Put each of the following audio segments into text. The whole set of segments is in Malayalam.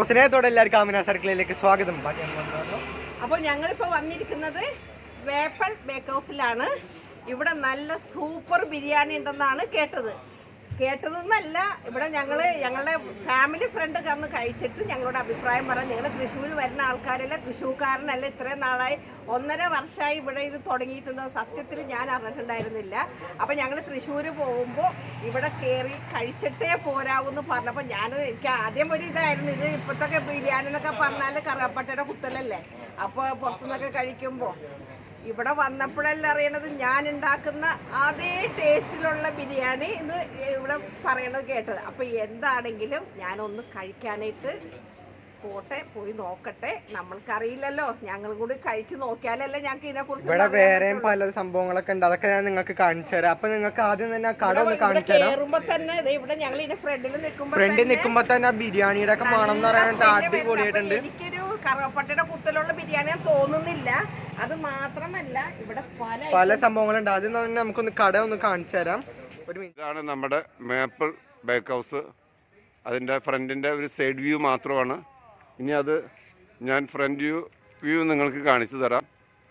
സ്നേഹത്തോടെ എല്ലാവർക്കും ആമിന സർക്കിളിലേക്ക് സ്വാഗതം ബാക്കി അങ്ങ് കൊണ്ടുവന്നോ. അപ്പോൾ ഞങ്ങളിപ്പോൾ വന്നിരിക്കുന്നത് വേപ്പൽ ബേക്ക് ഹൗസിലാണ് ഇവിടെ നല്ല സൂപ്പർ ബിരിയാണി ഉണ്ടെന്നാണ് കേട്ടത് കേട്ടതെന്നല്ല ഇവിടെ ഞങ്ങൾ ഞങ്ങളുടെ ഫാമിലി ഫ്രണ്ട് കന്ന് കഴിച്ചിട്ട് ഞങ്ങളുടെ അഭിപ്രായം പറയാം നിങ്ങൾ തൃശ്ശൂർ വരുന്ന ആൾക്കാരല്ല തൃശ്ശൂർക്കാരനല്ല ഇത്രയും നാളായി ഒന്നര വർഷമായി ഇവിടെ ഇത് തുടങ്ങിയിട്ടുണ്ട് സത്യത്തിൽ ഞാൻ അറിഞ്ഞിട്ടുണ്ടായിരുന്നില്ല അപ്പോൾ ഞങ്ങൾ തൃശ്ശൂർ പോകുമ്പോൾ ഇവിടെ കയറി കഴിച്ചിട്ടേ പോരാവെന്ന് പറഞ്ഞപ്പോൾ ഞാൻ എനിക്ക് ആദ്യം ഒരു ഇതായിരുന്നു ഇത് ഇപ്പോഴത്തെ ബിരിയാണി എന്നൊക്കെ പറഞ്ഞാൽ കറുവപ്പട്ടയുടെ കുത്തലല്ലേ അപ്പോൾ പുറത്തുനിന്നൊക്കെ കഴിക്കുമ്പോൾ ഇവിടെ വന്നപ്പോഴല്ല അറിയണത് ഞാൻ ഉണ്ടാക്കുന്ന അതേ ടേസ്റ്റിലുള്ള ബിരിയാണി എന്ന് ഇവിടെ പറയണത് കേട്ടത് അപ്പോൾ എന്താണെങ്കിലും ഞാനൊന്ന് കഴിക്കാനായിട്ട് പോട്ടെ പോയി നോക്കട്ടെ നമ്മൾക്കറിയില്ലല്ലോ ഞങ്ങളും കൂടി കഴിച്ചു നോക്കിയാലല്ലേ ഞങ്ങൾക്ക് ഇതിനെക്കുറിച്ച് ഇവിടെ വേറെയും പല സംഭവങ്ങളൊക്കെ ഉണ്ട് അതൊക്കെ ഞാൻ നിങ്ങൾക്ക് കാണിച്ചു തരാം അപ്പൊ നിങ്ങൾക്ക് ആദ്യം തന്നെ ആ കട ഒന്ന് കാണിച്ചു തരാം കയറുമ്പോ തന്നെ ദേ ഇവിടെ ഞങ്ങൾ ഇതിന്റെ ഫ്രണ്ടിൽ നിൽക്കുമ്പോ ഫ്രണ്ടിൽ നിൽക്കുമ്പോ തന്നെ ആ ബിരിയാണിയുടെ ഒക്കെ മണം എന്ന് പറയാനായിട്ട് അടിപൊളിയായിട്ടുണ്ട് എനിക്കൊരു കറുവപ്പട്ടയുടെ കുത്തലുള്ള ബിരിയാണി തോന്നുന്നില്ല അത് മാത്രമല്ല ഇവിടെ പല പല സംഭവങ്ങളുണ്ട് ആദ്യം തന്നെ നമുക്കൊന്ന് കട ഒന്ന് കാണിച്ചു തരാം ഒരു മിനിറ്റ് ഇതാണ് നമ്മുടെ മേപ്പിൾ ബേക്ക് ഹൗസ് അതിൻ്റെ ഫ്രണ്ടിൻ്റെ ഒരു സൈഡ് വ്യൂ മാത്രമാണ് ഇനി അത് ഞാൻ ഫ്രണ്ട് വ്യൂ വ്യൂ നിങ്ങൾക്ക് കാണിച്ചു തരാം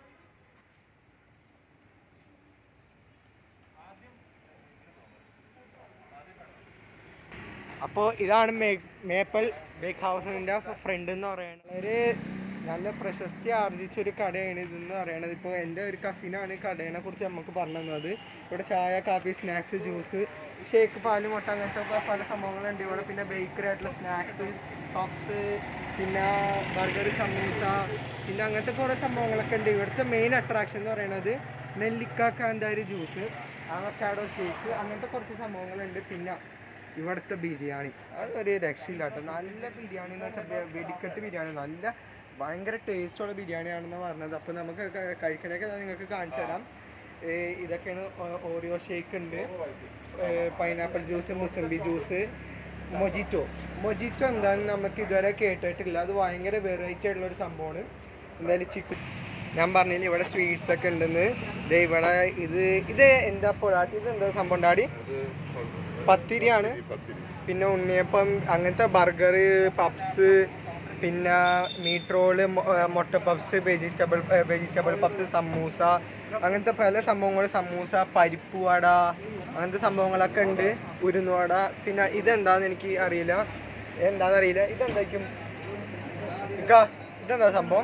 അപ്പോൾ ഇതാണ് മേ- മേപ്പൽ ബേക്ക് ഹൗസിന്റെ ഫ്രണ്ട് എന്ന് പറയുന്നത് ഒരു നല്ല പ്രശസ്തി ആർജിച്ച ഒരു കടയാണ് ഇതെന്ന് പറയുന്നത് ഇപ്പോൾ എൻ്റെ ഒരു കസിനാണ് ഈ കടയെ കുറിച്ച് നമുക്ക് പറഞ്ഞു തന്നത് ഇവിടെ ചായ കാപ്പി സ്നാക്സ് ജ്യൂസ് ഷേക്ക് പാല് മുട്ട അങ്ങനത്തെ പ- പല സംഭവങ്ങളുണ്ട് ഇവിടെ പിന്നെ ബേക്കറി ആയിട്ടുള്ള സ്നാക്സ് പപ്സ് പിന്നെ ബർഗർ സമൂസ പിന്നെ അങ്ങനത്തെ കുറേ സംഭവങ്ങളൊക്കെ ഉണ്ട് ഇവിടുത്തെ മെയിൻ അട്രാക്ഷൻ എന്ന് പറയുന്നത് നെല്ലിക്ക കാന്താരി ജ്യൂസ് അവക്കാഡോ ഷേക്ക് അങ്ങനത്തെ കുറച്ച് സംഭവങ്ങളുണ്ട് പിന്നെ ഇവിടുത്തെ ബിരിയാണി അത് ഒരു രക്ഷയില്ല കേട്ടോ നല്ല ബിരിയാണി എന്ന് വെച്ചാൽ വെടിക്കെട്ട് ബിരിയാണി നല്ല ഭയങ്കര ടേസ്റ്റുള്ള ബിരിയാണിയാണെന്ന് പറഞ്ഞത് അപ്പോൾ നമുക്ക് ക- കഴിക്കണൊക്കെ ഞാൻ നിങ്ങൾക്ക് കാണിച്ചു തരാം ഏ, ഇതൊക്കെയാണ് ഓ- ഓറിയോ ഷേക്ക് ഉണ്ട് pineapple juice mosambi juice mojito mojito എന്താണെന്ന് നമുക്ക് ഇതുവരെ കേട്ടിട്ടില്ല അത് ഭയങ്കര വെറൈറ്റി ആയിട്ടുള്ള ഒരു സംഭവമാണ് എന്തായാലും ചിക്കൻ ഞാൻ പറഞ്ഞില്ല ഇവിടെ സ്വീറ്റ്സ് ഒക്കെ ഉണ്ടെന്ന് ദേ ഇവിടെ ഇത് ഇത് എന്താ പൊടാട്ടി ഇത് എന്താ സംഭവം ഡാഡി പത്തിരിയാണ് പിന്നെ ഉണ്ണിയപ്പം അങ്ങനത്തെ ബർഗർ പപ്സ് പിന്നെ മീറ്റ് റോള് മുട്ട puffs vegetable vegetable puffs samosa അങ്ങനത്തെ പല സംഭവങ്ങൾ സമൂസ പരിപ്പ് വട അങ്ങനത്തെ സംഭവങ്ങളൊക്കെ ഉണ്ട് ഉരുന്നുവട പിന്നെ ഇതെന്താന്ന് എനിക്ക് അറിയില്ല എന്താന്ന് അറിയില്ല ഇതെന്തായിരിക്കും ഇക്ക, ഇതെന്താ സംഭവം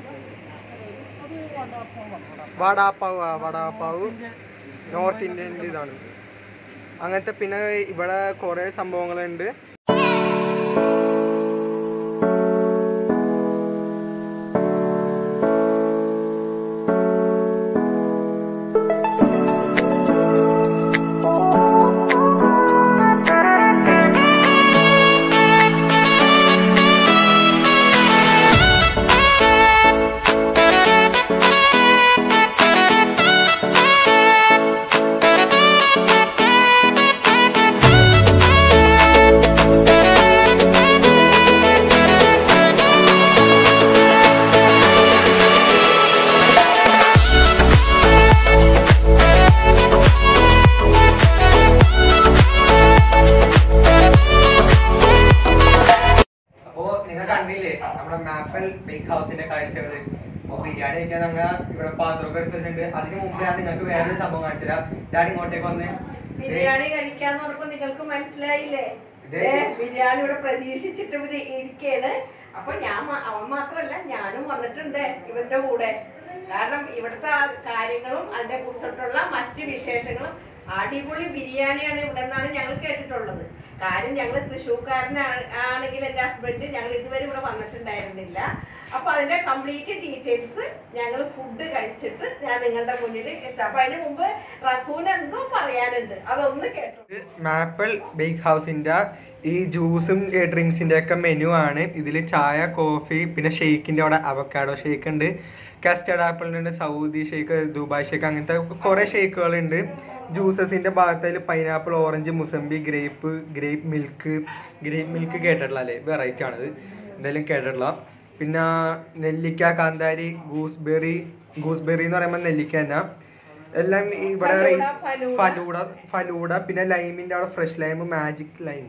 വടാപ്പാവ് ആ വടാപ്പാവ് നോർത്ത് ഇന്ത്യൻ്റെ ഇതാണ് അങ്ങനത്തെ പിന്നെ ഇവിടെ കുറേ സംഭവങ്ങളുണ്ട് അപ്പോ നിങ്ങൾ കണ്ടില്ലേ നമ്മുടെ മാപ്പൽ ബേക്ക് ഹൗസിന്റെ കാഴ്ചകള് അപ്പൊ ബിരിയാണി കഴിക്കാൻ ഞങ്ങൾ ഇവിടെ പാത്രമൊക്കെ എടുത്ത് വെച്ചിട്ടുണ്ട് അതിന് മുമ്പ് ഞാൻ നിങ്ങൾക്ക് വേറൊരു സംഭവം കാണിച്ചു തരാം ഡാഡി ഇങ്ങോട്ടേക്ക് വന്ന് ബിരിയാണി കഴിക്കാന്ന് പറഞ്ഞപ്പോ നിങ്ങൾക്ക് മനസ്സിലായില്ലേ ഇതേ. ഏ, ബിരിയാണി ഇവിടെ പ്രതീക്ഷിച്ചിട്ട് ഇവര് ഇരിക്കാണ് അപ്പൊ ഞാൻ മാ- അവൻ മാത്രല്ല ഞാനും വന്നിട്ടുണ്ട് ഇവരുടെ കൂടെ കാരണം ഇവിടുത്തെ ആ കാര്യങ്ങളും അതിനെ കുറിച്ചിട്ടുള്ള മറ്റു വിശേഷങ്ങളും അടിപൊളി ബിരിയാണിയാണ് ഇവിടെ നിന്നാണ് ഞങ്ങൾ കേട്ടിട്ടുള്ളത് കാര്യം ഞങ്ങൾ തൃശ്ശൂർക്കാരനാണെങ്കിൽ എൻ്റെ ഹസ്ബൻഡ് ഞങ്ങൾ ഇതുവരെ ഇവിടെ വന്നിട്ടുണ്ടായിരുന്നില്ല അപ്പൊ അതിന്റെ കംപ്ലീറ്റ് ഡീറ്റെയിൽസ് ഞങ്ങൾ ഫുഡ് കഴിച്ചിട്ട് ഞാൻ നിങ്ങളുടെ മുന്നിൽ എത്താം അപ്പൊ അതിന് മുമ്പ് റസൂന് എന്തോ പറയാനുണ്ട് അതൊന്ന് കേട്ടോ മാപ്പിൾ ബേക്ക് ഹൗസിന്റെ ഈ ജ്യൂസും ഡ്രിങ്ക്സിന്റെ ഒക്കെ മെനു ആണ് ഇതിൽ ചായ കോഫി പിന്നെ ഷെയ്ക്കിന്റെ അവിടെ അവക്കാഡോ ഷേക്ക് ഉണ്ട് കസ്റ്റർഡ് ആപ്പിളിൻ്റെ ഉണ്ട് സൗദി ഷേക്ക് ദുബായ് ഷേക്ക് അങ്ങനത്തെ കുറേ ഷേക്കുകൾ ഉണ്ട് ജ്യൂസസിന്റെ ഭാഗത്തിൽ pineapple orange mosambi grape grape milk grape milk കേട്ടിട്ടില്ല അല്ലേ വെറൈറ്റി ആണിത് എന്തായാലും കേട്ടിട്ടില്ല പിന്നെ നെല്ലിക്ക കാന്താരി ഗൂസ്ബെറി ഗൂസ്ബെറി എന്ന് പറയുമ്പോൾ നെല്ലിക്ക തന്നെ എല്ലാം ഇവിടെ ഫലൂഡ, ഫലൂഡ. ഫലൂഡ ഫലൂഡ പിന്നെ ലൈമിന്റെ അവിടെ ഫ്രഷ് ലൈം മാജിക് ലൈം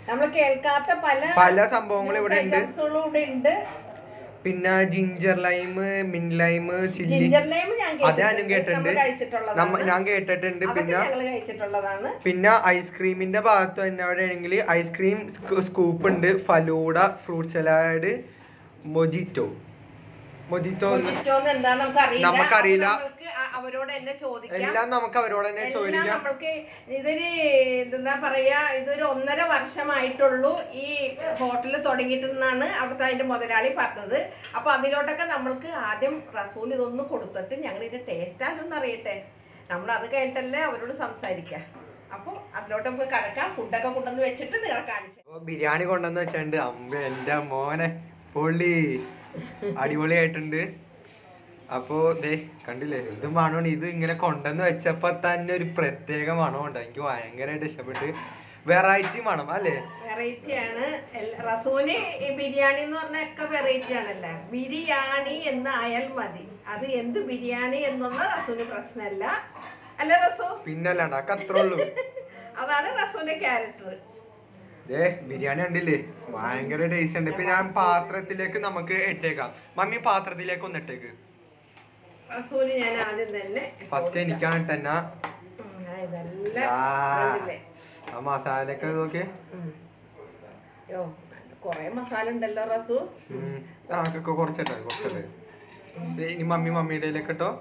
നമ്മൾ കേൾക്കാത്ത പല പല സംഭവങ്ങളും ഇവിടെ ഉണ്ട് ഐറ്റംസുകളും ഇവിടെ ഉണ്ട് പിന്നെ ginger lime mint lime chilli ginger lime ഞാൻ അത് ഞാനും കേട്ടിട്ടുണ്ട് നമ്മൾ കഴിച്ചിട്ടുള്ളതാണ് നമ്മ ഞാൻ കേട്ടിട്ടുണ്ട് അതൊക്കെ പിന്നെ ഞങ്ങൾ കഴിച്ചിട്ടുള്ളതാണ് പിന്നെ ഐസ്ക്രീമിന്റെ ഭാഗത്ത് തന്നെ അവിടെ ആണെങ്കിൽ ഐസ്ക്രീം സ്കൂപ്പ് ഉണ്ട് falooda fruit salad mojito mojito മൊജിറ്റോന്ന് എന്താ നമുക്കറിയില്ല നമുക്കറിയില്ല. അത് നമ്മൾക്ക് അ- അവരോട് തന്നെ ചോദിക്കാം എല്ലാം നമുക്ക് അവരോട് തന്നെ എല്ലാം ചോദിക്കാം നമ്മൾക്ക് ഇതൊരു എന്താ പറയാ ഇതൊരു ഒന്നര വർഷമായിട്ടുള്ളൂ ഈ ഹോട്ടൽ തുടങ്ങിയിട്ടെന്നാണ് അവിടുത്തെ അതിന്റെ മുതലാളി പറഞ്ഞത് അപ്പൊ അതിലോട്ടൊക്കെ നമ്മൾക്ക് ആദ്യം റസൂൽ ഇതൊന്ന് കൊടുത്തിട്ട് ഞങ്ങൾ ഇതിന്റെ ടേസ്റ്റ് ആണെന്ന് അറിയട്ടെ നമ്മൾ അത് കഴിഞ്ഞിട്ടല്ലേ അവരോട് സംസാരിക്കാം അപ്പോൾ അതിലോട്ട് നമുക്ക് കിടക്കാം ഫുഡൊക്കെ കൊണ്ടുവന്ന് വെച്ചിട്ട് നിങ്ങളെ കാണിച്ചു അപ്പൊ ബിരിയാണി കൊണ്ടുവന്ന് വെച്ചിട്ടുണ്ട് അമ്മ എന്റെ മോനെ പൊള്ളി അടിപൊളിയായിട്ടുണ്ട് അപ്പോ ദേ കണ്ടില്ലേ ഇത് മണമാണ് ഇത് ഇങ്ങനെ കൊണ്ടുവന്ന് വെച്ചപ്പോ തന്നെ ഒരു പ്രത്യേക മണമുണ്ട് എനിക്ക് ഭയങ്കരമായിട്ട് ഇഷ്ടപ്പെട്ട് വെറൈറ്റി മണം അല്ലേ വെറൈറ്റി ആണ് എല്ല- റസൂന് ഈ ബിരിയാണി എന്ന് പറഞ്ഞ ഒക്കെ വെറൈറ്റി ആണല്ലേ ബിരിയാണി എന്ന് ആയാൽ മതി അത് എന്ത് ബിരിയാണി എന്നുള്ള റസൂന് പ്രശ്നമല്ല അല്ല റസൂ പിന്നല്ലാണ്ട് അതൊക്കെ അത്രേ ഉള്ളൂ അതാണ് റസൂന്റെ ക്യാരക്ടർ ദേ ബിരിയാണി കണ്ടില്ലേ ഭയങ്കര ടേസ്റ്റ് ഉണ്ട് ഇപ്പൊ ഞാൻ പാത്രത്തിലേക്ക് നമുക്ക് ഇട്ടേക്കാം മമ്മി പാത്രത്തിലേക്ക് ഒന്ന് ഇട്ടേക്ക് റസൂന് ഞാൻ ആദ്യം തന്നെ ഫസ്റ്റ് എനിക്കാണ് ഇട്ടെന്നാ ഉം, ഞാൻ ഇതെല്ലാം ആ. കണ്ടില്ലേ? ആ മസാലയൊക്കെ നോക്കിയേ ഉം. യോ കൊറേ മസാല ഉണ്ടല്ലോ റസു ഉം. ആ ഒക്കെ കുറച്ചിട്ടെ കുറച്ചിട്ടെ ഇനി മമ്മി മമ്മിയുടെ കയ്യിലേക്ക് ഇട്ടോ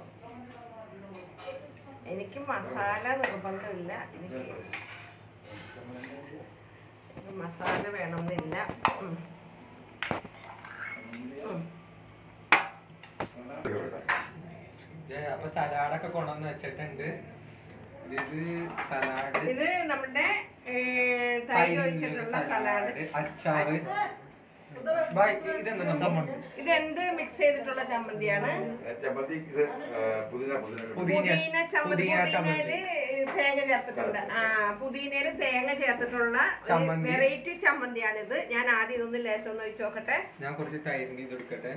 എനിക്ക് മസാല നിർബന്ധമില്ല എനിക്ക് എനിക്ക് മസാല വേണമെന്നില്ല ഉം. ഉം. ദേ, അപ്പൊ സലാഡൊക്കെ കൊണ്ടുവന്ന് വെച്ചിട്ടുണ്ട് ഇത് സലാഡ് ഇത് നമ്മുടെ ഏ, തൈര് ഒഴിച്ചിട്ടുള്ള സലാഡ് അച്ചാറ് ബൈ, ഇതെന്താ നമ്മൾ ഇതെന്ത് മിക്സ് ചെയ്തിട്ടുള്ള ചമ്മന്തിയാണ് ചപ്പാത്തി ഇത് പുതിന പുതിന പുതിന പുതിന ചമ്മന്തി പുതിന ചമ്മന്തി പുതിനയില് തേങ്ങ ചേർത്തിട്ടുണ്ട് ആ പുതിനയില് തേങ്ങ ചേർത്തിട്ടുള്ള ചമ്മന്തി. വെറൈറ്റി ചമ്മന്തിയാണിത് ഞാൻ ആദ്യം ഇതൊന്ന് ലേശം ഒന്ന് ഒഴിച്ച് നോക്കട്ടെ ഞാൻ കുറച്ച് തൈരിന് ഇത് എടുക്കട്ടെ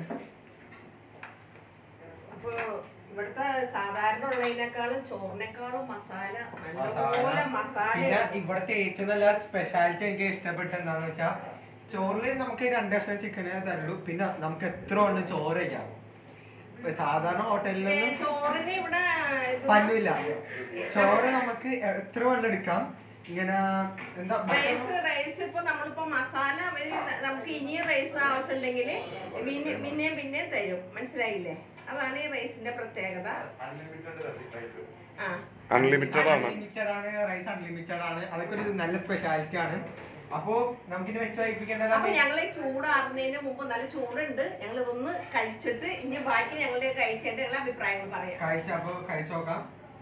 അപ്പൊ ഇവിടുത്തെ സാധാരണ ഉള്ളതിനേക്കാളും ചോറിനേക്കാളും മസാല മസാല നല്ലപോലെ മസാല പിന്നെ ഇവിടുത്തെ ഏറ്റവും നല്ല സ്പെഷ്യാലിറ്റി എനിക്ക് ഇഷ്ടപ്പെട്ട എന്താന്ന് വെച്ചാ ചോറിൽ നമുക്ക് രണ്ട് കഷ്ണം ചിക്കനേ തരുള്ളൂ പിന്നെ നമുക്ക് എത്ര ഉണ്ട് ചോറ് കഴിക്കാം ഇപ്പൊ സാധാരണ ഹോട്ടലിൽ ഏ, നിന്നും ചോറിന് ഇവിടെ ഇത് പല്ലില്ല ചോറ് നമുക്ക് എത്ര വെള്ളം എടുക്കാം ഇങ്ങനെ എന്താ റൈസ് റൈസ് ഇപ്പൊ നമ്മളിപ്പോ മസാല അവര് നമുക്ക് ഇനിയും റൈസ് ആവശ്യമുണ്ടെങ്കിൽ പിന്നെ പിന്നെയും പിന്നെയും തരും മനസ്സിലായില്ലേ അതാണ് ഈ റൈസിന്റെ പ്രത്യേകത ആ അൺലിമിറ്റഡ് ആണ് അൺലിമിറ്റഡ് ആണ് റൈസ് അൺലിമിറ്റഡ് ആണ് അതൊക്കെ ഒരു നല്ല സ്പെഷ്യാലിറ്റി ആണ് അപ്പോ നമുക്കിനി വെച്ച് വയ്പ്പിക്കേണ്ടത് അപ്പൊ ഞങ്ങൾ ഈ ചൂടാറുന്നതിന് മുമ്പ് നല്ല ചൂടുണ്ട് ഞങ്ങൾ ഇതൊന്ന് കഴിച്ചിട്ട് ഇനി ബാക്കി ഞങ്ങൾ കഴിച്ചിട്ട് ഞങ്ങൾ അഭിപ്രായങ്ങൾ പറയാം കഴിച്ച അപ്പൊ കഴിച്ചു നോക്കാം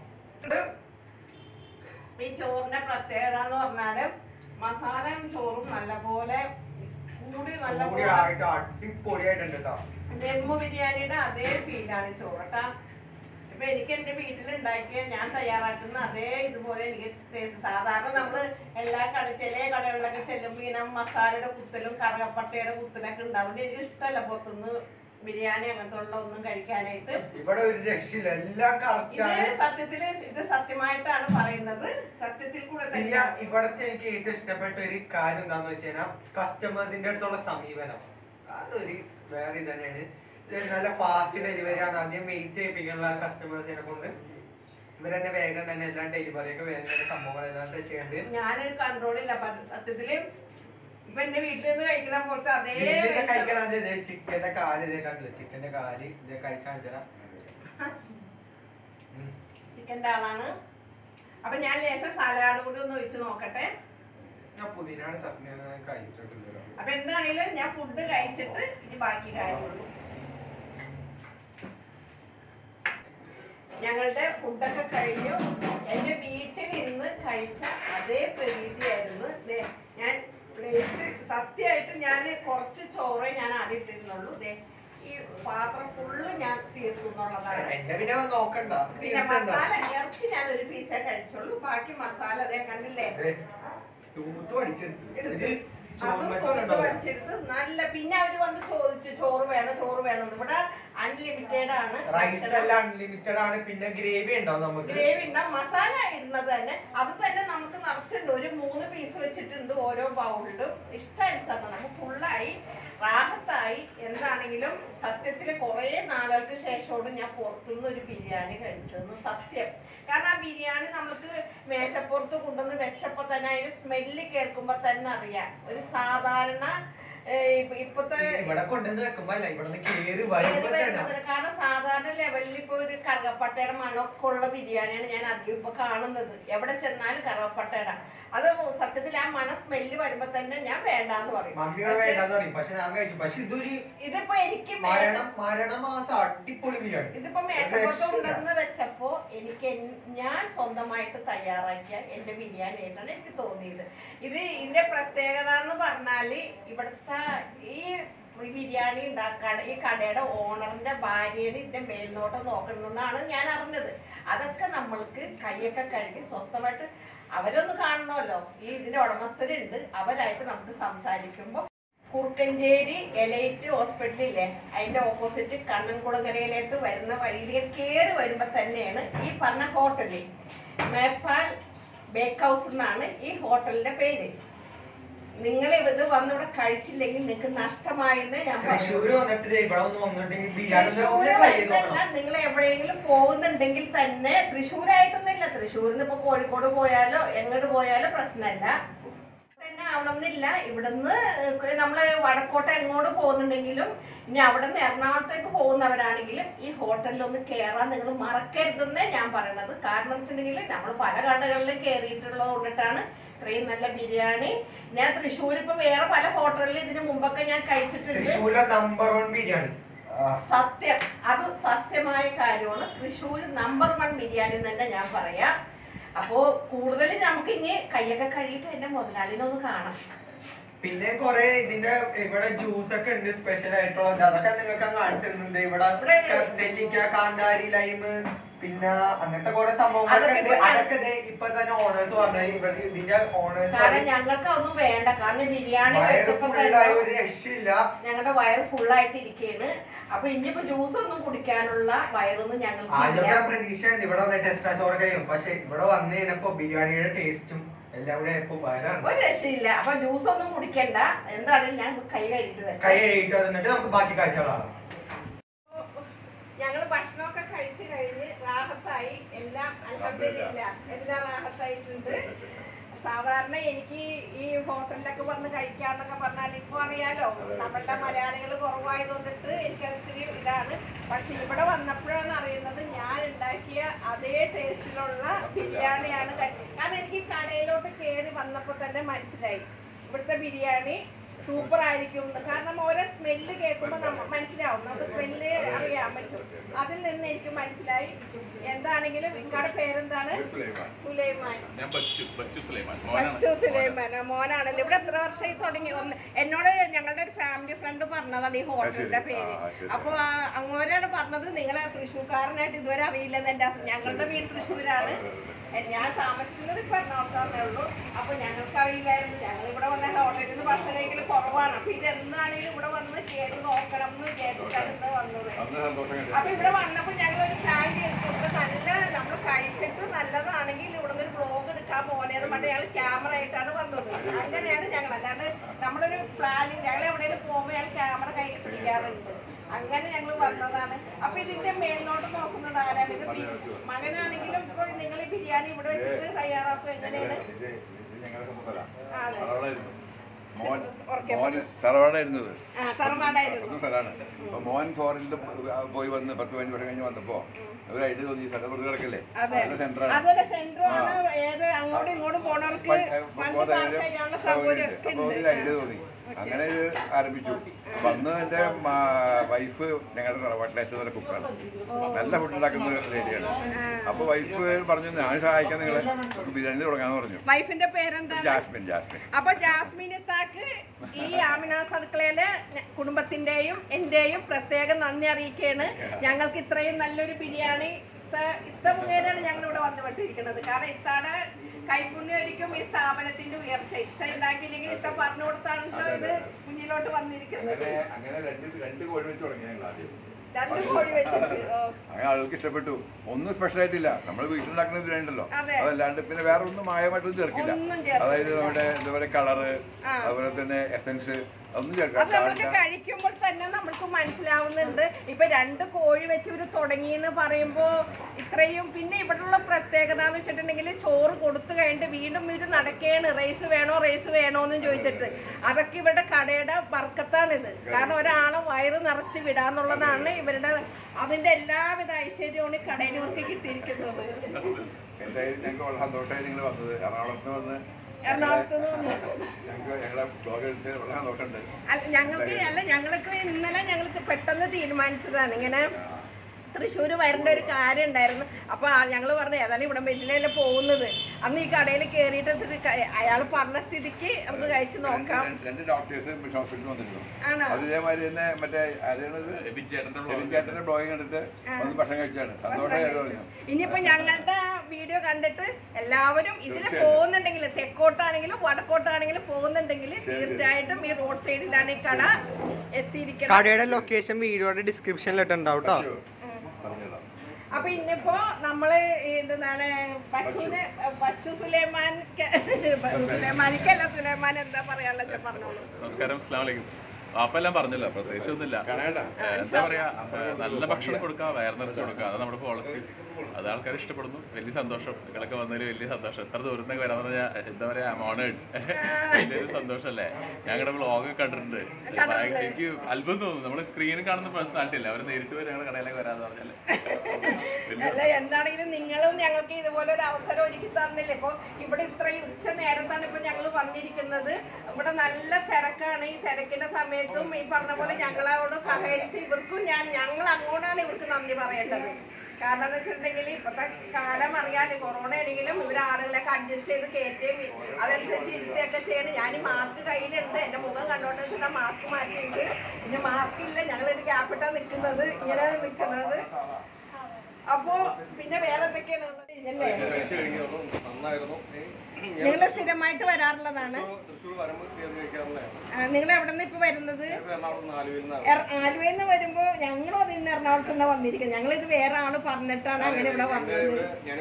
ഈ ചോറിന്റെ പ്രത്യേകത എന്ന് പറഞ്ഞാല് മസാലയും ചോറും നല്ലപോലെ കൂടി കൂടി നല്ലപോലെ ആയിട്ട് അടിപൊളിയായിട്ടുണ്ട് കേട്ടോ ദമ്മ് ബിരിയാണിയുടെ അതേ ഫീലാണ് ചോറ് കേട്ടാ ഇപ്പൊ എനിക്ക് എന്റെ വീട്ടിൽ ഉണ്ടാക്കിയ ഞാൻ തയ്യാറാക്കുന്ന അതേ ഇതുപോലെ എനിക്ക് ടേസ്റ്റ് സാധാരണ നമ്മള് എല്ലാ കട ചില കടകളിലൊക്കെ ചെല്ലുമ്പോ ഇങ്ങനെ മസാലയുടെ കുത്തലും കറുകപ്പട്ടയുടെ കുത്തലൊക്കെ ഉണ്ടാവും എനിക്ക് ഇഷ്ടമല്ല പുറത്തുനിന്ന് ബിരിയാണി അങ്ങനത്തെ ഉള്ള ഒന്നും കഴിക്കാനായിട്ട് ഇവിടെ ഒരു രക്ഷയില്ല എല്ലാം കറക്റ്റ് ഇത് ആണ് സത്യത്തില് ഇത് സത്യമായിട്ടാണ് പറയുന്നത് സത്യത്തിൽ കൂടെ പിന്നെ തന്നെയാണ് ഇവിടത്തെ എനിക്ക് ഏറ്റവും ഇഷ്ടപ്പെട്ട ഒരു കാര്യം എന്താന്ന് വെച്ച് കഴിഞ്ഞാൽ കസ്റ്റമേഴ്സിന്റെ അടുത്തുള്ള സമീപനം അതൊരു വേറെ ഇത് തന്നെയാണ് ഇത് നല്ല ഫാസ്റ്റ് ഡെലിവറി ആണ് ആദ്യം വെയിറ്റ് ചെയ്യിപ്പിക്കാനുള്ള കസ്റ്റമേഴ്സിനെ കൊണ്ട് ഇവർ തന്നെ വേഗം തന്നെ എല്ലാം ഡെലിവറി ഒക്കെ വേഗം തന്നെ സംഭവങ്ങൾ എല്ലാം ചെയ്യുന്നുണ്ട് ഞാനൊരു കൺട്രോളില്ല സത്യത്തില് ഇപ്പൊ എന്റെ വീട്ടിൽ നിന്ന് കഴിക്കണ പോലത്തെ അതേ ഇതിന്റെ രസം. കഴിക്കണത് ഇത് ചിക്കന്റെ കാല് ഇതേ കണ്ടില്ല ചിക്കന്റെ കാല് ഇത് കഴിച്ചാൽ ചിക്കൻ്റെ ആളാണ് അപ്പൊ ഞാൻ ലേശം സലാഡ് കൂടി ഒന്ന് ഒഴിച്ച് നോക്കട്ടെ ഞാൻ പുതിനാണ് ചട്നി ഒന്നും കഴിച്ചിട്ടില്ലല്ലോ അപ്പൊ എന്താണെങ്കിലും ഞാൻ ഫുഡ് കഴിച്ചിട്ട് ഇനി ബാക്കി കാര്യമുള്ളൂ ഞങ്ങളുടെ ഫുഡൊക്കെ കഴിഞ്ഞു എൻ്റെ വീട്ടിൽ ഇരുന്ന് കഴിച്ച അതേ പ്രതീതിയായിരുന്നു ദേ, ഞാൻ പ്ലേറ്റ് സത്യമായിട്ട് ഞാൻ കുറച്ച് ചോറേ ഞാൻ ആദ്യം ഇട്ടിരുന്നുള്ളൂ ദേ ഈ പാത്രം ഫുള്ള് ഞാൻ തീർത്തു എന്നുള്ളതാണ് എന്റെ പിന്നെ നോക്കണ്ട പിന്നെ തീർത്തണ്ട. മസാല ഇറച്ചി ഞാൻ ഒരു പീസേ കഴിച്ചുള്ളൂ ബാക്കി മസാല അതേ കണ്ടില്ലേ ദേ, തൂത്തു അടിച്ചെടുത്തു ഇത് എടുത്ത് ചോറ് അതും മറ്റേ തൊട്ട് ഉണ്ടാവില്ല. പഠിച്ചെടുത്ത് നല്ല പിന്നെ അവര് വന്ന് ചോദിച്ചു ചോറ് വേണം ചോറ് വേണം എന്ന്. ഇവിടെ അൺലിമിറ്റഡ് ആണ് റൈസ് എല്ലാം അൺലിമിറ്റഡ് ആണ് പിന്നെ ഗ്രേവി ഉണ്ടാവും നമുക്ക് ഗ്രേവി ഉണ്ടാവും മസാല ഇടുന്നത് തന്നെ അത് തന്നെ നമുക്ക് നിറച്ച് കുറച്ചുണ്ട് ഒരു മൂന്ന് പീസ് വെച്ചിട്ടുണ്ട് ഓരോ ബൗളിലും ഇഷ്ടാനുസരണം നമുക്ക് ഫുള്ളായി റാഹത്തായി എന്താണെങ്കിലും സത്യത്തിൽ കുറേ നാളുകൾക്ക് ശേഷമാണ് ഞാൻ പുറത്തുനിന്ന് ഒരു ബിരിയാണി കഴിച്ചതെന്ന് സത്യം കാരണം ആ ബിരിയാണി നമുക്ക് മേശപ്പുറത്ത് കൊണ്ടുവന്ന് വെച്ചപ്പോൾ തന്നെ അതിന് സ്മെല്ല് കേൾക്കുമ്പോൾ തന്നെ അറിയാം ഒരു സാധാരണ ഏഹ്, ഇപ്പ- ഇപ്പത്തെ ഇവിടെ കൊണ്ടുവന്ന് വെക്കുമ്പോ അല്ല ഇവിടെ നിന്ന് കേറി കേട് വരുമ്പോ തന്നെ വരുന്നത് കാരണം സാധാരണ ലെവലിൽ ഇപ്പൊ ഒരു കറുകപ്പട്ടയുടെ മണമൊക്കെ ഉള്ള ബിരിയാണിയാണ് ഞാൻ അധികം ഇപ്പൊ കാണുന്നത് എവിടെ ചെന്നാലും കറുകപ്പട്ടയുടെ അത് സത്യത്തിൽ ആ മണം സ്മെല്ല് വരുമ്പോ തന്നെ ഞാൻ വേണ്ടാന്ന് പറയും മമ്മിയോട് പക്ഷേ വേണ്ടെന്ന് പറയും പക്ഷെ ഞാൻ കഴിക്കും പക്ഷെ ഇതൊരു ഇതിപ്പോ എനിക്ക് മേശ- മരണം മരണമാസം അടിപൊളി ബിരിയാണി ഇതിപ്പോ മേശപ്പുറത്ത് രക്ഷയില്ല. ഉണ്ടെന്ന് വെച്ചപ്പോ എനിക്ക് എൻ- ഞാൻ സ്വന്തമായിട്ട് തയ്യാറാക്കിയ എന്റെ ബിരിയാണി ആയിട്ടാണ് എനിക്ക് തോന്നിയത് ഇത് ഇതിന്റെ പ്രത്യേകത എന്ന് പറഞ്ഞാല് ഇവിടുത്തെ ഈ ബിരിയാണി ഉണ്ടാക്കാൻ ഈ കടയുടെ ഓണറിന്റെ ഭാര്യയുടെ ഇതിന്റെ മേൽനോട്ടം നോക്കണമെന്നാണ് ഞാൻ അറിഞ്ഞത് അതൊക്കെ നമ്മൾക്ക് കൈയൊക്കെ കഴുകി സ്വസ്ഥമായിട്ട് അവരൊന്ന് കാണണമല്ലോ ഈ ഇതിന്റെ ഉടമസ്ഥരുണ്ട് അവരായിട്ട് നമുക്ക് സംസാരിക്കുമ്പോൾ കുറുക്കഞ്ചേരി എലൈറ്റ് ഹോസ്പിറ്റലില്ലേ അതിന്റെ ഓപ്പോസിറ്റ് കണ്ണൻകുളങ്ങരയിലോട്ട് വരുന്ന വഴിയിൽ കയറി വരുമ്പോ തന്നെയാണ് ഈ പറഞ്ഞ ഹോട്ടല് മേപ്പാൽ ബേക്ക് ഹൗസ് എന്നാണ് ഈ ഹോട്ടലിന്റെ പേര് നിങ്ങൾ ഇത് വന്നിവിടെ കഴിച്ചില്ലെങ്കിൽ നിങ്ങൾക്ക് നഷ്ടമായെന്ന് ഞാൻ തൃശ്ശൂര് പറയുള്ളൂ. വന്നിട്ട് ദേ ഇവിടെ ഒന്ന് വന്നിട്ടുണ്ടെങ്കിൽ ബിരിയാണി ഒന്ന് തൃശ്ശൂര് try ചെയ്ത് വരുന്നല്ല നോക്കണം. നിങ്ങൾ എവിടെയെങ്കിലും പോകുന്നുണ്ടെങ്കിൽ തന്നെ തൃശ്ശൂരായിട്ടൊന്നുമില്ല തൃശ്ശൂരിൽ നിന്ന് ഇപ്പൊ കോഴിക്കോട് പോയാലോ എങ്ങോട്ട് പോയാലോ പ്രശ്നമല്ല തന്നെ ആവണമെന്നില്ല ഇവിടുന്ന് നമ്മള് വടക്കോട്ട് എങ്ങോട്ട് പോകുന്നുണ്ടെങ്കിലും ഇനി അവിടെ നിന്ന് എറണാകുളത്തേക്ക് പോകുന്നവരാണെങ്കിലും ഈ ഹോട്ടലിൽ ഒന്ന് കയറാൻ നിങ്ങൾ മറക്കരുതെന്നേ ഞാൻ പറയണത് കാരണം വെച്ചിട്ടുണ്ടെങ്കിൽ നമ്മൾ പല കടകളിലും കയറിയിട്ടുള്ളത് കൊണ്ടിട്ടാണ് ഇത്രയും നല്ല ബിരിയാണി ഞാൻ തൃശ്ശൂർ ഇപ്പൊ വേറെ പല ഹോട്ടലിൽ ഇതിന് മുമ്പൊക്കെ ഞാൻ കഴിച്ചിട്ടുണ്ട് തൃശ്ശൂരിലെ നമ്പർ വൺ ബിരിയാണി സത്യം അത് സത്യമായ കാര്യമാണ് തൃശ്ശൂർ നമ്പർ വൺ ബിരിയാണി എന്ന് തന്നെ ഞാൻ പറയാം അപ്പോ കൂടുതൽ നമുക്ക് ഇനി കൈയൊക്കെ കഴുകിയിട്ട് എന്റെ മുതലാളിനെ ഒന്ന് കാണാം പിന്നെ കൊറേ ഇതിന്റെ ഇവിടെ ജ്യൂസ് ഒക്കെ ഉണ്ട് സ്പെഷ്യൽ ആയിട്ടുള്ളത് അതൊക്കെ നിങ്ങൾക്ക് കാണിച്ചു തരുന്നുണ്ട് ഇവിടെ ഇവിടെ- നെല്ലിക്ക കാന്താരി ലൈമ് പിന്നെ അങ്ങനത്തെ കുറെ സംഭവങ്ങളൊക്കെ അതൊക്കെ ഉണ്ട് ഇപ്പൊ ഞാൻ- അതൊക്കെ ദേ ഇപ്പൊ തന്നെ ഓണേഴ്സ് പറഞ്ഞു ഇവിടെ ഇതിന്റെ ഓണേഴ്സ് കാരണം ഞങ്ങൾക്ക് അതൊന്നും വേണ്ട കാരണം ബിരിയാണി വയറ് കഴിച്ചപ്പോ ഫുള്ളായ തന്നെ ഒരു രക്ഷയില്ല ഞങ്ങളുടെ വയറ് ഫുള്ളായിട്ട് ഇരിക്കുകയാണ് അപ്പൊ ഇനിയിപ്പോ ജ്യൂസ് ഒന്നും കുടിക്കാനുള്ള വയറൊന്നും ഞങ്ങൾക്ക് ആദ്യമൊക്കെ ഇല്ല ഞാൻ പ്രതീക്ഷയായിരുന്നു ഇവിടെ വന്നിട്ട് എക്സ്ട്രാ ചോറ് കഴിയും പക്ഷെ ഇവിടെ വന്നു കഴിഞ്ഞപ്പോ ബിരിയാണിയുടെ ടേസ്റ്റും എല്ലാം കൂടെ ആയപ്പോ വയറാണ് ഒരു രക്ഷയില്ല അപ്പൊ ജ്യൂസ് ഒന്നും കുടിക്കണ്ട എന്താണെങ്കിലും ഞാൻ കൈ കഴുകിട്ട് വരാം കൈ കഴിയിട്ട് വന്നിട്ട് നമുക്ക് ബാക്കി കാഴ്ചകളാണ് ഞങ്ങൾ ഭക്ഷണമൊക്കെ കഴിച്ചു കഴിഞ്ഞ് റാഹത്തായി എല്ലാം അൽഹംദുലില്ലാ എല്ലാം റാഹത്തായിട്ടുണ്ട് സാധാരണ എനിക്ക് ഈ ഹോട്ടലിലൊക്കെ വന്ന് കഴിക്കാന്നൊക്കെ പറഞ്ഞാൽ ഇപ്പൊ അറിയാലോ നമ്മളുടെ മലയാളികൾ കുറവായതുകൊണ്ടിട്ട് എനിക്കത് ഇത്തിരി ഇതാണ് പക്ഷെ ഇവിടെ വന്നപ്പോഴാണ് അറിയുന്നത് ഞാൻ ഉണ്ടാക്കിയ അതേ ടേസ്റ്റിലുള്ള ബിരിയാണിയാണ് കഴി- കാരണം എനിക്ക് കടയിലോട്ട് കയറി വന്നപ്പോൾ തന്നെ മനസ്സിലായി ഇവിടുത്തെ ബിരിയാണി സൂപ്പർ ആയിരിക്കും എന്ന്. കാരണം ഓരോ സ്മെല്ല് കേൾക്കുമ്പോൾ നമ്മ മനസ്സിലാവും നമുക്ക് സ്മെല്ല് അറിയാൻ പറ്റും അതിൽ നിന്ന് എനിക്ക് മനസ്സിലായി എന്താണെങ്കിലും ഇക്കാടെ പേരെന്താണ് സുലൈമാൻ ഞാൻ ബച്ചു ബച്ചു സുലൈമാൻ മോനാണ് ബച്ചു സുലൈമാൻ ആ, മോനാണല്ലോ ഇവിടെ എത്ര വർഷമായി തുടങ്ങി ഒന്ന് എന്നോട് ഞങ്ങളുടെ ഒരു ഫാമിലി ഫ്രണ്ട് പറഞ്ഞതാണ് ഈ ഹോട്ടലിന്റെ പേര് ആ, ശരി. അപ്പൊ ആ, അങ്ങോരാണ് പറഞ്ഞത് നിങ്ങളെ തൃശ്ശൂർക്കാരനായിട്ട് ഇതുവരെ അറിയില്ലെന്ന് എന്റെ ഹസ്- ഞങ്ങളുടെ വീട് തൃശ്ശൂരാണ് എ- ഞാൻ താമസിക്കുന്നത് ഇപ്പൊ എറണാകുളത്താന്നേ ഉള്ളൂ അപ്പൊ ഞങ്ങൾക്ക് അറിയില്ലായിരുന്നു ഞങ്ങൾ ഇവിടെ വന്ന ഹോട്ടലിൽ നിന്ന് ഭക്ഷണം കഴിക്കൽ കുറവാണ് അപ്പൊ ഇത് എന്താണെങ്കിലും ഇവിടെ വന്ന് കേട്ട് നോക്കണം എന്ന് വിചാരിച്ചിട്ടാണ് ഇന്ന് വന്നത് അന്ന് സന്തോഷം കണ്ടു അപ്പൊ ഇവിടെ വന്നപ്പോ ഞങ്ങൾ ഒരു പ്ലാൻ ചെയ്തു ഇവിടെ നല്ല നമ്മൾ കഴിച്ചിട്ട് നല്ലതാണെങ്കിൽ ഇവിടെ നിന്ന് ഒരു ബ്ലോഗ് എടുക്കാൻ പോലെന്ന് പറഞ്ഞ് ഞങ്ങൾ ക്യാമറ ആയിട്ടാണ് വന്നത് അങ്ങനെയാണ് ഞങ്ങൾ അല്ലാണ്ട് നമ്മളൊരു പ്ലാനിങ് ഞങ്ങൾ എവിടെയെങ്കിലും പോകുമ്പോൾ ഞങ്ങൾ ക്യാമറ കയ്യിൽ പിടിക്കാറുണ്ട് അങ്ങനെ ഞങ്ങൾ വന്നതാണ് അപ്പൊ ഇതിന്റെ മേൽനോട്ട് നോക്കുന്നത് ആരാണ് ഇത് ബി- മകനാണെങ്കിലും ഇപ്പൊ നിങ്ങൾ ഈ ബിരിയാണി ഇവിടെ വെച്ചിട്ട് തയ്യാറാക്കും എങ്ങനെയാണ് ഇത് ഇത് ഞങ്ങളുടെ സ്വന്തം സ്ഥലമാണ് ആ, അതെ തറവാടായിരുന്നു മോൻ ഉറക്കെ മോൻ തറവാടായിരുന്നത് ആ തറവാടായിരുന്നു സ്വന്തം സ്ഥലമാണ് അപ്പൊ മോൻ ഫോറിനിൽ പോയി വന്ന് പത്ത് പതിനഞ്ച് വർഷം കഴിഞ്ഞ് വന്നപ്പോ ഒരു ഐഡിയ തോന്നി ഈ സ്ഥലം വെറുതെ കിടക്കല്ലേ അതെ നല്ല സെന്ററാണ് അതുപോലെ സെന്ററാണ് ഏത് അങ്ങോട്ടും ഇങ്ങോട്ടും പോണവർക്ക് വണ്ടി പാർക്ക് ചെയ്യാനുള്ള സൗകര്യം ഒക്കെ അപ്പൊ ഒരു ഉണ്ട് ഐഡിയ തോന്നി അങ്ങനെ ഇത് ആരംഭിച്ചു അപ്പൊ അന്ന് എന്റെ വൈഫ് ഞങ്ങളുടെ തറവാട്ടിലെ ഏറ്റവും നല്ല കുക്കാണ് നല്ല ഫുഡ് ഉണ്ടാക്കുന്ന ഒരു ലേഡിയാണ് അപ്പൊ വൈഫ് പറഞ്ഞു ഞാൻ സഹായിക്കാൻ നിങ്ങളെ നമുക്ക് ബിരിയാണി തുടങ്ങാന്ന് പറഞ്ഞു വൈഫിന്റെ പേരെന്താണ് ജാസ്മിൻ ജാസ്മിൻ അപ്പൊ ജാസ്മിൻ ഇത്താക്ക് ഈ ആമിനാസ് അടുക്കളയിലെ ഞ- കുടുംബത്തിന്റെയും എന്റെയും പ്രത്യേകം നന്ദി അറിയിക്കുകയാണ് ഞങ്ങൾക്ക് ഇത്രയും നല്ലൊരു ബിരിയാണി ഇത്ത- ഇത്ത മുഖേനയാണ് ഞങ്ങൾ ഇവിടെ വന്നുപെട്ടിരിക്കുന്നത് കാരണം ഇത്താടെ കൈപുണ്യമായിരിക്കും ഈ സ്ഥാപനത്തിന്റെ ഉയർച്ച ഇത്ത ഉണ്ടാക്കിയില്ലെങ്കിൽ ഇത്ത പറഞ്ഞു കൊടുത്താണല്ലോ ഇത് മുന്നിലോട്ട് വന്നിരിക്കുന്നത് അങ്ങനെ അങ്ങനെ രണ്ട് രണ്ട് കോഴി വെച്ച് തുടങ്ങി ഞങ്ങൾ ആദ്യം രണ്ട് കോഴി വെച്ചിട്ട് ഓ, അങ്ങനെ ആളുകൾക്ക് ഇഷ്ടപ്പെട്ടു ഒന്നും സ്പെഷ്യൽ ആയിട്ടില്ല നമ്മൾ വീട്ടിലുണ്ടാക്കുന്ന ഇതിലുണ്ടല്ലോ അതെ. അതല്ലാണ്ട് പിന്നെ വേറെ ഒന്നും മായമായിട്ടൊന്നും ചേർക്കില്ല ഒന്നും ചേർക്കില്ല. അതായത് നമ്മുടെ ഇതുപോലെ കളറ് അതുപോലെ തന്നെ എസൻസ് അതൊന്നും അത് ചേർക്കാം നമ്മൾക്ക് കഴിക്കുമ്പോൾ തന്നെ നമ്മൾക്ക് മനസ്സിലാവുന്നുണ്ട് ഇപ്പൊ രണ്ട് കോഴി വെച്ച് ഇവര് തുടങ്ങിയെന്ന് പറയുമ്പോ ഇത്രയും പിന്നെ ഇവിടെയുള്ള പ്രത്യേകത എന്ന് വെച്ചിട്ടുണ്ടെങ്കിൽ ചോറ് കൊടുത്തു കഴിഞ്ഞിട്ട് വീണ്ടും ഇവര് നടക്കുകയാണ് റൈസ് വേണോ റൈസ് വേണോ എന്നും ചോദിച്ചിട്ട് അതൊക്കെ ഇവരുടെ കടയുടെ വർക്കത്താണിത് കാരണം ഒരാളെ വയറ് നിറച്ച് വിടാന്നുള്ളതാണ് ഇവരുടെ അതിന്റെ എല്ലാവിധ ഐശ്വര്യവും ഈ കടയിൽ ഇവർക്ക് കിട്ടിയിരിക്കുന്നത് എന്തായാലും ഞങ്ങൾക്ക് വളരെ സന്തോഷമായി നിങ്ങൾ വന്നത് എറണാകുളത്ത് വന്ന് എറണാകുളത്ത് നിന്ന് ഞങ്ങൾക്ക് ഞങ്ങളെ ബ്ലോഗ് എടുത്തതിൽ വളരെ സന്തോഷമുണ്ട് അല്ല ഞങ്ങൾക്ക് അല്ല ഞങ്ങൾക്ക് ഇന്നലെ ഞങ്ങൾ പെട്ടെന്ന് തീരുമാനിച്ചതാണ് ഇങ്ങനെ തൃശ്ശൂർ വരേണ്ട ഒരു കാര്യം ഉണ്ടായിരുന്നു അപ്പൊ ഞങ്ങൾ പറഞ്ഞു ഏതായാലും ഇവിടെ വലിയ പോകുന്നത് അന്ന് ഈ കടയിൽ കയറിയിട്ട് അയാൾ പറഞ്ഞ സ്ഥിതിക്ക് നമുക്ക് കഴിച്ചു നോക്കാം രണ്ട് രണ്ട് ഡോക്ടേഴ്സ് മിഷൻ ഹോസ്പിറ്റലിൽ വന്നിരുന്നു ആണോ അത് ഇതേമാതിരി തന്നെ മറ്റേ ചേട്ടന്റെ ബ്ലോഗ് കണ്ടിട്ട് വന്ന് ഭക്ഷണം കഴിച്ചാണ് സന്തോഷമായി പറഞ്ഞു ഇനിയിപ്പോ ഞങ്ങളുടെ വീഡിയോ കണ്ടിട്ട് എല്ലാവരും ഇതിൽ പോകുന്നുണ്ടെങ്കിൽ തെക്കോട്ടാണെങ്കിലും വടക്കോട്ടാണെങ്കിലും പോകുന്നുണ്ടെങ്കിൽ തീർച്ചയായിട്ടും ഈ റോഡ് സൈഡിലാണ് ഈ കട എത്തിയിരിക്കണം കടയുടെ ലൊക്കേഷൻ വീഡിയോയുടെ ഡിസ്ക്രിപ്ഷനിൽ ഇട്ടുണ്ടാവും കേട്ടോ പറഞ്ഞതാണ് അപ്പൊ ഇന്നിപ്പോ നമ്മള് എന്താണ് ബച്ചുനെ ബച്ചു സുലൈമാൻ സുലൈമാനിക്കല്ല സുലൈമാൻ എന്താ പറയാനുള്ള പറഞ്ഞോളൂ നമസ്കാരം അസ്ലാം വലൈക്കും വാപ്പെല്ലാം പറഞ്ഞല്ലോ പ്രത്യേകിച്ചൊന്നുമില്ല ഏഹ് എന്താ പറയാ ഏഹ് നല്ല ഭക്ഷണം കൊടുക്കുക വയർ നിറച്ച് കൊടുക്കുക അതാണ് നമ്മുടെ പോളിസി അത് ആൾക്കാർ ഇഷ്ടപ്പെടുന്നു വലിയ സന്തോഷം നിങ്ങളൊക്കെ വന്നതിൽ വലിയ സന്തോഷം എത്ര ദൂരം നിന്നൊക്കെ വരാന്ന് പറഞ്ഞാൽ എന്താ പറയാ മോണേഡ് വലിയൊരു സന്തോഷമല്ലേ ഞങ്ങളുടെ വ്ളോഗ് കണ്ടിട്ടുണ്ട് ഭയങ്കര- എനിക്ക് അത്ഭുതം തോന്നുന്നു നമ്മൾ സ്ക്രീനിൽ കാണുന്ന പേഴ്സണാലിറ്റി അല്ല അവർ നേരിട്ട് വരെ ഞങ്ങളുടെ കടയിലേക്ക് വരാന്ന് പറഞ്ഞാല് വലിയ അല്ല എന്താണെങ്കിലും നിങ്ങളും ഞങ്ങൾക്ക് ഇതുപോലെ ഒരു അവസരം ഒരുക്കി തന്നില്ലേ ഇപ്പൊ ഇവിടെ ഇത്രയും ഉച്ച നേരത്താണ് ഇപ്പൊ ഞങ്ങൾ വന്നിരിക്കുന്നത് ഇവിടെ നല്ല തിരക്കാണ് ഈ തിരക്കിന്റെ സമയത്തും ഈ പറഞ്ഞ പോലെ ഞങ്ങളോട് സഹകരിച്ച് ഇവർക്കും ഞാൻ ഞങ്ങൾ അങ്ങോട്ടാണ് ഇവർക്ക് നന്ദി പറയേണ്ടത് കാരണം എന്ന് വെച്ചിട്ടുണ്ടെങ്കിൽ ഇപ്പോഴത്തെ കാലം അറിയാലോ കൊറോണ ആണെങ്കിലും ഇവർ ആളുകളൊക്കെ അഡ്ജസ്റ്റ് ചെയ്ത് കയറ്റുകയും അതനുസരിച്ച് ഇരുത്തുകയൊക്കെ ചെയ്യണം ഞാൻ ഈ മാസ്ക് കയ്യിലുണ്ട് എൻ്റെ മുഖം കണ്ടോട്ടെ വെച്ചിട്ട് മാസ്ക് മാറ്റിയിട്ടുണ്ട് പിന്നെ മാസ്ക് ഇല്ല ഞങ്ങളൊരു ക്യാപ്പിട്ടാ നിൽക്കുന്നത് ഇങ്ങനെയാണ് നിൽക്കുന്നത് അപ്പോ പിന്നെ വേറെ എന്തൊക്കെയാണ് ഉള്ളത് ഇതല്ലേ? നിങ്ങള് സ്ഥിരമായിട്ട് വരാറുള്ളതാണ് നിങ്ങൾ എവിടെ നിന്ന് ഇപ്പൊ വരുന്നത് എറ- ആലുവയിൽ നിന്ന് വരുമ്പോ ഞങ്ങളും അത് ഇന്ന് എറണാകുളത്ത് നിന്ന് വന്നിരിക്കുന്നത് ഞങ്ങൾ ഇത് വേറെ ആള് പറഞ്ഞിട്ടാണ് അങ്ങനെ ഇവിടെ വന്നത്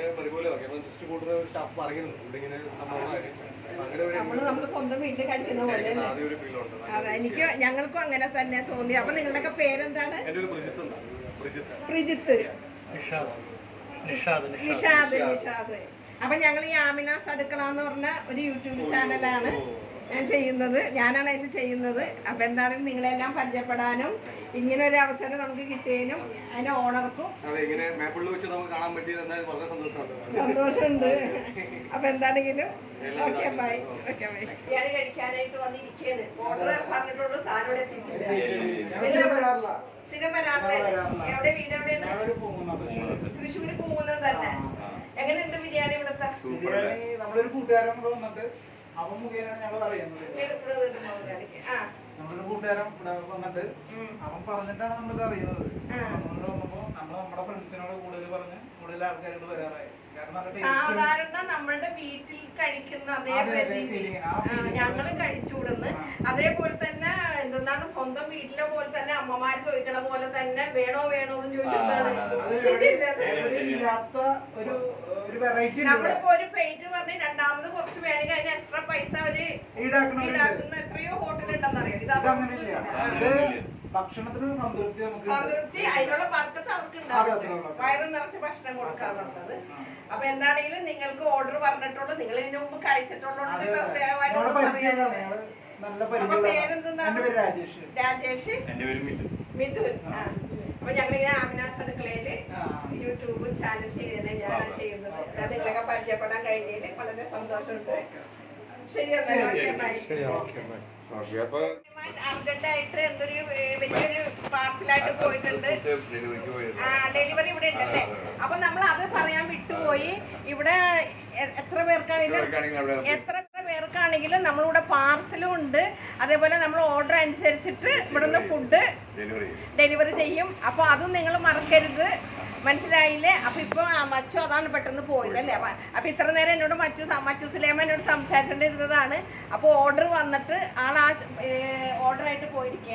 നമ്മള് നമ്മുടെ സ്വന്തം വീട്ടിൽ കഴിക്കുന്ന പോലെ അല്ലേ? അതെ എനിക്ക് ഞങ്ങൾക്കും അങ്ങനെ തന്നെ തോന്നി അപ്പൊ നിങ്ങളുടെയൊക്കെ പേരെന്താണ് പ്രിജിത്ത് നിഷാദ് നിഷാദ് അപ്പൊ ഞങ്ങൾ ഈ ആമിനാസ് അടുക്കള എന്ന് പറഞ്ഞ ഒരു യൂട്യൂബ് ചാനലാണ് ഞാൻ ചെയ്യുന്നത് ഞാനാണ് അതിൽ ചെയ്യുന്നത് അപ്പൊ എന്താണെങ്കിലും നിങ്ങളെല്ലാം പരിചയപ്പെടാനും ഇങ്ങനെ ഒരു അവസരം നമുക്ക് കിട്ടിയതിനും അതിന്റെ ഓണർക്കും സന്തോഷമുണ്ട് അപ്പൊ എന്താണെങ്കിലും okay bye okay bye biryani കഴിക്കാനായിട്ട് വന്നിരിക്കുകയാണ് ഓർഡർ പറഞ്ഞിട്ടുള്ളൂ സാധനം ഇവിടെ എത്തിയിട്ടില്ല സ്ഥിരം വരാറില്ലേ എവിടെ വീട് എവിടെയാണ് തൃശ്ശൂര് പൂങ്ങുന്നത് തന്നെ എങ്ങനെയുണ്ട് ബിരിയാണി ഇവിടുത്തെ ബിരിയാണി നമ്മളൊരു കൂട്ടുകാരൻ ഇവിടെ വന്നിട്ട് അവൻ മുഖേനയാണ് ഞങ്ങൾ അറിയുന്നത് ഇവിടെ- ഇവിടെ നിന്ന് ബിരിയാണിക്ക്. ആ നമ്മളൊരു കൂട്ടുകാരൻ ഇവിടെ വന്നിട്ട് അവൻ പറഞ്ഞിട്ടാണ് നമ്മളിത് അറിയുന്നത് നമ്മള് വന്നപ്പോ നമ്മൾ നമ്മുടെ ഫ്രണ്ട്സിനോട് കൂടുതൽ പറഞ്ഞ് കൂടുതൽ ആൾക്കാരോട് വരാറായി കാരണം നല്ല ടേസ്റ്റ് സാധാരണ നമ്മളുടെ വീട്ടിൽ കഴിക്കുന്ന അതേ അതെ, അതെ, രീതി feeling ആണ്. ആ feeling ഞങ്ങളും കഴിച്ചുകൂടുന്ന് അതേപോലെ തന്നെ എന്താണ് സ്വന്തം വീട്ടിലെ പോലെ തന്നെ അമ്മമാര് ചോദിക്കണ പോലെ തന്നെ വേണോ വേണോ എന്ന് ചോദിച്ചിട്ടാണ് അത് ശരിയല്ലേ അത്? എവിടെയും ഇല്ലാത്ത ഒരു ഒരു വെറൈറ്റി ഉണ്ട് ഇവിടെ. നമ്മളിപ്പോ ഒരു പ്ലേറ്റ് പറഞ്ഞ് രണ്ടാമത് കുറച്ച് വേണമെങ്കിൽ അതിന് എക്സ്ട്രാ പൈസ അവര് ഈടാക്കണവരുണ്ട്. ഈടാക്കുന്ന എത്രയോ ഹോട്ടലുണ്ടെന്നറിയോ ഇത് ഇതങ്ങനെയില്ല അതൊന്നും ഇത് ഭക്ഷണത്തിന് സംതൃപ്തി നമുക്ക് കിട്ടും. സംതൃപ്തി അതിനുള്ള വർക്കത്ത് അവർക്ക് അതെ, അത്രേ ഉണ്ടാവും ഉള്ളൂ. വയറ് നിറച്ച് ഭക്ഷണം കൊടുക്കാറുള്ളത് അപ്പൊ എന്താണെങ്കിലും നിങ്ങൾക്ക് ഓർഡർ പറഞ്ഞിട്ടുള്ളൂ നിങ്ങൾ ഇതിനു മുമ്പ് കഴിച്ചിട്ടുള്ളതുകൊണ്ട് അതെ, അതെ. പ്രത്യേകമായിട്ട് ഞങ്ങളുടെ ഒന്നും പരിചയമാണ് പറയാനില്ല. ഞങ്ങള് നല്ല അപ്പൊ പരിചയമുള്ള പേരെന്താണ്? എന്റെ പേര് രാജേഷ് രാജേഷ് എന്റെ പേര് മിഥുൻ മിഥുൻ ആ. അപ്പൊ ഞങ്ങളിങ്ങനെ ആമിനാസ് അടുക്കളയില് ആ. യൂട്യൂബ് ചാനൽ ചെയ്യണേ ഞാനാണ് ചെയ്യുന്നത് ഞാൻ നിങ്ങളൊക്കെ പരിചയപ്പെടാൻ കഴിഞ്ഞതിൽ വളരെ സന്തോഷമുണ്ട് ശരി എന്നാൽ ഓക്കെ ബൈ ഓക്കെ അപ്പോൾ അർജന്റായിട്ട് എന്തൊരു ഏ, വലിയൊരു പാർസലായിട്ട് പോയിട്ടുണ്ട് ഡെലിവറിക്ക് പോയിരുന്നു ആ ഡെലിവറി ഇവിടെ ഉണ്ടല്ലേ അപ്പൊ നമ്മൾ അത് പറയാൻ വിട്ടുപോയി ഇവിടെ എ- എത്ര പേർക്കാണെങ്കിലും പേർക്കാണെങ്കിലും അവിടെ എത്ര പേർക്കാണെങ്കിലും നമ്മളിവിടെ പാർസലും ഉണ്ട് അതേപോലെ നമ്മൾ ഓർഡർ അനുസരിച്ചിട്ട് ഇവിടുന്ന് ഫുഡ് ഡെലിവറി ഡെലിവറി ചെയ്യും അപ്പോൾ അതും നിങ്ങൾ മറക്കരുത് മനസ്സിലായില്ലേ അപ്പൊ ഇപ്പൊ ആ മച്ചു അതാണ് പെട്ടെന്ന് പോയത് അല്ലേ അപ്പൊ അപ്പൊ ഇത്ര നേരം എന്നോട് മച്ചു സ- മച്ചു സുലേമ എന്നോട് സംസാരിച്ചുകൊണ്ടിരുന്നതാണ് അപ്പോൾ ഓർഡർ വന്നിട്ട് ആൾ ആ ഓർഡർ ആയിട്ട് പോയിരിക്കുകയാണ്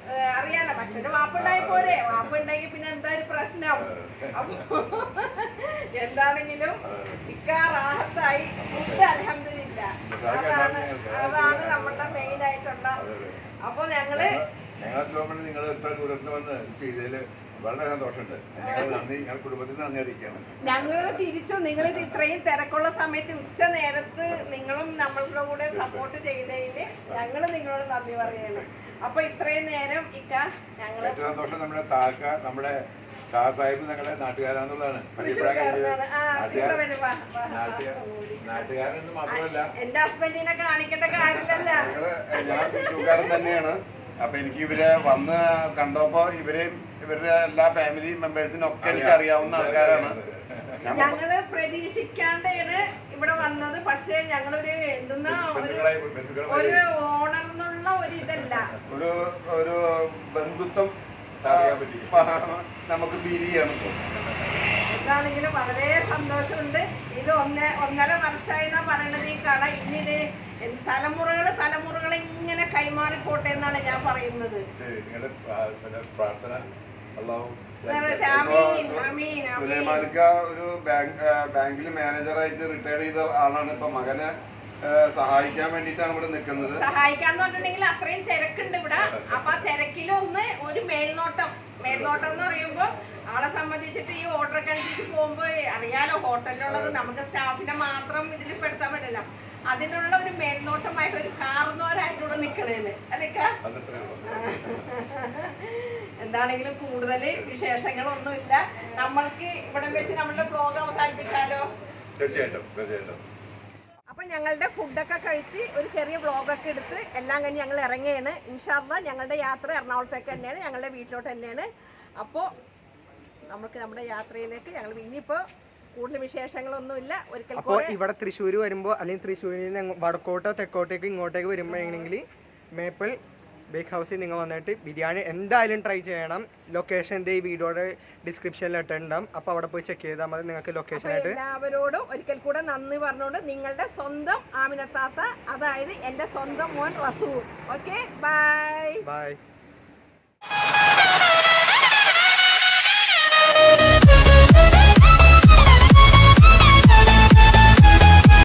ഏഹ്, അറിയാലോ മറ്റൊരു വാപ്പുണ്ടായി പോരെ വാപ്പുണ്ടെങ്കിൽ പിന്നെ എന്താ ഒരു പ്രശ്നം അപ്പൊ എന്താണെങ്കിലും ഇക്കാറാഹത്തായി ഫുഡ് അലഹമില്ല അതാണ് അതാണ് നമ്മുടെ മെയിൻ ആയിട്ടുള്ള അപ്പൊ ഞങ്ങള് ഞങ്ങളെ ഗവൺമെന്റ് നിങ്ങൾ ഇത്ര ദൂരത്ത് വന്ന് ചെയ്തതിൽ വളരെ സന്തോഷമുണ്ട് ഞങ്ങൾ നന്ദി ഞങ്ങൾ കുടുംബത്തിന് നന്ദി അറിയിക്കുകയാണ് ഞങ്ങൾ തിരിച്ചു നിങ്ങൾ ഇത് ഇത്രയും തിരക്കുള്ള സമയത്ത് ഉച്ച നേരത്ത് നിങ്ങളും നമ്മളുടെ കൂടെ സപ്പോർട്ട് ചെയ്തതിന് ഞങ്ങൾ നിങ്ങളോട് നന്ദി പറയാണ് അപ്പൊ ഇത്രയും നേരം ഇക്ക ഞങ്ങള് ഏറ്റവും സന്തോഷം നമ്മുടെ താക്ക നമ്മുടെ താ സാഹിബ് ഞങ്ങളുടെ നാട്ടുകാരാന്നുള്ളതാണ് പരിചയപ്പെടാൻ കഴിഞ്ഞത് തൃശ്ശൂർക്കാരനാണ്. ആ, നാട്ടുകാർ ഇവിടെ വരും, വാ, വാ, വാ. നാട്ടുകാർ നാട്ടുകാരെന്ന് മാത്രമല്ല എന്റെ ഹസ്ബൻഡിനെ കാണിക്കേണ്ട കാര്യമില്ലല്ല ഞങ്ങള് ഞാൻ തൃശ്ശൂർക്കാരൻ തന്നെയാണ് അപ്പൊ എനിക്ക് ഇവരെ വന്ന് കണ്ടപ്പോ ഇവരെയും ഇവരുടെ എല്ലാ ഫാമിലി മെമ്പേഴ്സിനും ഒക്കെ എനിക്ക് അറിയാവുന്ന ആൾക്കാരാണ് ഞാൻ ഞങ്ങള് പ്രതീക്ഷിക്കാണ്ടാണ് ഇവിടെ വന്നത് പക്ഷെ ഞങ്ങളൊരു എന്തെന്നാ ഒരു ബന്ധുക്കളായി ബന്ധുക്കളെ ഒരു ഓണർ എന്നുള്ള ഒരു ഇതല്ല ഒരു ഒരു ബന്ധുത്വം അറിയാൻ പറ്റി. ആ, നമുക്ക് ഫീൽ ചെയ്യാണ് ഇപ്പൊ എന്താണെങ്കിലും വളരെ സന്തോഷമുണ്ട് ഇത് ഒന്ന് ഒന്നര വർഷമായി എന്നാ പറയണത് ഈ കട ഇനി ഇത് തലമുറകൾ തലമുറകൾ ഇങ്ങനെ കൈമാറിപ്പോട്ടെ എന്നാണ് ഞാൻ പറയുന്നത് ശരി നിങ്ങളുടെ പ്രാ- പിന്നെ പ്രാർത്ഥന അള്ളാഹു ആമീൻ, ആമീൻ, ആമീൻ. സുലൈമാനിക്ക ഒരു ബാങ്ക് ബാങ്കിൽ മാനേജറായിട്ട് റിട്ടയർ ചെയ്ത ആളാണ് ഇപ്പൊ മകനെ ആ, സഹായിക്കാൻ വേണ്ടിയിട്ടാണ് ഇവിടെ നിൽക്കുന്നത് സഹായിക്കാന്ന് പറഞ്ഞിട്ടുണ്ടെങ്കിൽ അത്രയും തിരക്കുണ്ട് ഇവിടെ അപ്പൊ ആ തിരക്കിലൊന്ന് ഒരു മേൽനോട്ടം മേൽനോട്ടം എന്ന് പറയുമ്പോ ആളെ സംബന്ധിച്ചിട്ട് ഈ ഓർഡർ ഒക്കെ അനുസരിച്ച് പോകുമ്പോ അറിയാലോ ഹോട്ടലിലുള്ളത് നമുക്ക് സ്റ്റാഫിനെ മാത്രം ഇതിൽ പെടുത്താൻ പറ്റില്ല അതിനുള്ള ഒരു മേൽനോട്ടമായിട്ട് ഒരു കാർന്നോരായിട്ട് ഇവിടെ നിക്കണേന്ന് അല്ലേക്കാ അതത്രേ ഉള്ളൂ എന്താണെങ്കിലും കൂടുതൽ വിശേഷങ്ങളൊന്നുമില്ല നമ്മൾക്ക് ഇവിടെ വെച്ച് നമ്മളുടെ ബ്ലോഗ് അവസാനിപ്പിച്ചാലോ തീർച്ചയായിട്ടും തീർച്ചയായിട്ടും അപ്പൊ ഞങ്ങളുടെ ഫുഡൊക്കെ കഴിച്ച് ഒരു ചെറിയ വ്ളോഗൊക്കെ എടുത്ത് എല്ലാം കഴിഞ്ഞ് ഞങ്ങൾ ഇറങ്ങുകയാണ് ഇൻഷാല്ല ഞങ്ങളുടെ യാത്ര എറണാകുളത്തേക്ക് തന്നെയാണ് ഞങ്ങളുടെ വീട്ടിലോട്ട് തന്നെയാണ് അപ്പോൾ നമുക്ക് നമ്മുടെ യാത്രയിലേക്ക് ഞങ്ങൾ ഇനിയിപ്പോൾ കൂടുതൽ വിശേഷങ്ങളൊന്നുമില്ല ഒരിക്കൽ അപ്പോൾ കൂടെ ഇവിടെ തൃശ്ശൂർ വരുമ്പോൾ അല്ലെങ്കിൽ തൃശ്ശൂരിൽ നിന്ന് അങ്ങ് വടക്കോട്ടോ തെക്കോട്ടേക്ക് ഇങ്ങോട്ടേക്ക് വരുമ്പോഴെങ്കിൽ മേപ്പിൾ ബേക്ക് ഹൗസിൽ നിങ്ങൾ വന്നിട്ട് ബിരിയാണി എന്തായാലും ട്രൈ ചെയ്യണം ലൊക്കേഷൻ ഈ വീഡിയോയുടെ ഡിസ്ക്രിപ്ഷനിൽ ഇട്ടിട്ടുണ്ടാവും അപ്പോൾ അവിടെ പോയി ചെക്ക് ചെയ്താൽ മതി നിങ്ങൾക്ക് അപ്പോൾ ലൊക്കേഷനായിട്ട് എല്ലാവരോടും ഒരിക്കൽ കൂടെ നന്ദി പറഞ്ഞുകൊണ്ട് നിങ്ങളുടെ സ്വന്തം ആമിനത്താത്ത അതായത് എൻ്റെ സ്വന്തം മോൻ റസൂർ ഓക്കെ ബൈ ബൈ